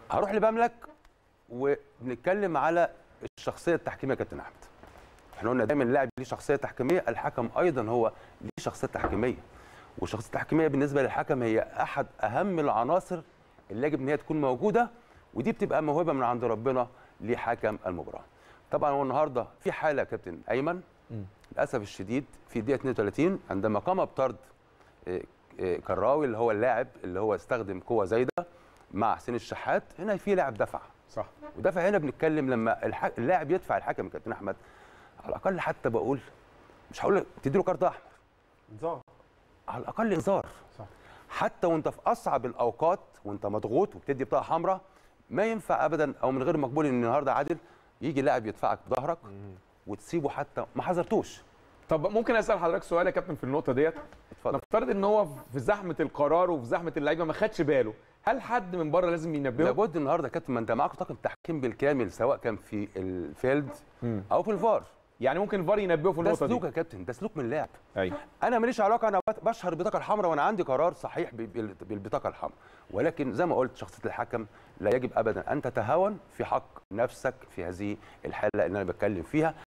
هروح لبملك وبنتكلم على الشخصيه التحكيميه يا كابتن احمد احنا قلنا دايما اللاعب ليه شخصيه تحكيميه الحكم ايضا هو ليه شخصيه تحكيميه والشخصيه التحكيميه بالنسبه للحكم هي احد اهم العناصر اللي يجب ان هي تكون موجوده ودي بتبقى موهبه من عند ربنا لحكم المباراه طبعا هو النهارده في حاله يا كابتن ايمن للاسف الشديد في الدقيقه 32 عندما قام بطرد آه، آه، كراوي اللي هو اللاعب اللي هو استخدم قوه زايده مع حسين الشحات هنا في لاعب دفع صح ودفع هنا بنتكلم لما الح... اللاعب يدفع الحكم يا كابتن احمد على الاقل حتى بقول مش هقول تديله كارت احمر انذار على الاقل انذار صح حتى وانت في اصعب الاوقات وانت مضغوط وبتدي بطاقه حمراء ما ينفع ابدا او من غير مقبول ان النهارده عادل يجي لاعب يدفعك بظهرك وتسيبه حتى ما حذرتوش طب ممكن اسال حضرتك سؤال يا كابتن في النقطه ديت اتفضل نفترض ان هو في زحمه القرار وفي زحمه اللعيبه ما خدش باله هل حد من بره لازم ينبهه لابد النهارده يا كابتن ما انت معاك طاقم تحكيم بالكامل سواء كان في الفيلد مم. او في الفار يعني ممكن الفار ينبهه في ده النقطه سلوك دي يا كابتن ده سلوك من اللاعب ايوه انا ماليش علاقه انا بت- بشهر البطاقه الحمراء وانا عندي قرار صحيح ب- بال- بالبطاقه الحمراء ولكن زي ما قلت شخصيه الحكم لا يجب ابدا ان تتهاون في حق نفسك في هذه الحاله اللي انا بتكلم فيها